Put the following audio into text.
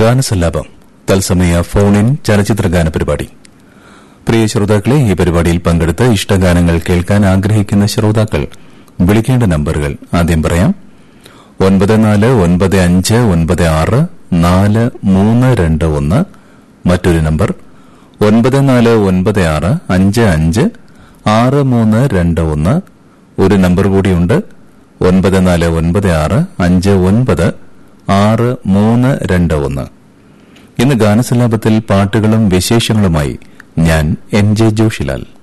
ഗാനസല്ലാപം തത്സമയ phone in ചലച്ചിത്ര ഗാന പരിപാടി പ്രിയ ശ്രോതാക്കളെ ഈ പരിപാടിയിൽ പങ്കെടുത്ത് ഇഷ്ടഗാനങ്ങൾ കേൾക്കാൻ ആഗ്രഹിക്കുന്ന ശ്രോതാക്കൾ വിളിക്കേണ്ട നമ്പറുകൾ ആദ്യം പറയാം ഒൻപത് നാല് ഒൻപത് അഞ്ച് ഒൻപത് ആറ് നാല് മൂന്ന് രണ്ട് ഒന്ന് മറ്റൊരു നമ്പർ ഒൻപത് നാല് ഒൻപത് ആറ് അഞ്ച് അഞ്ച് ആറ് മൂന്ന് രണ്ട് ഒന്ന് ഒരു നമ്പർ കൂടിയുണ്ട് ഒൻപത് നാല് ഒൻപത് ആറ് അഞ്ച് ഒൻപത് ആറ് മൂന്ന് രണ്ട് ഒന്ന് ഇന്ന് ഗാനസല്ലാപത്തിൽ പാട്ടുകളും വിശേഷങ്ങളുമായി ഞാൻ എം ജെ ജോഷിലാൽ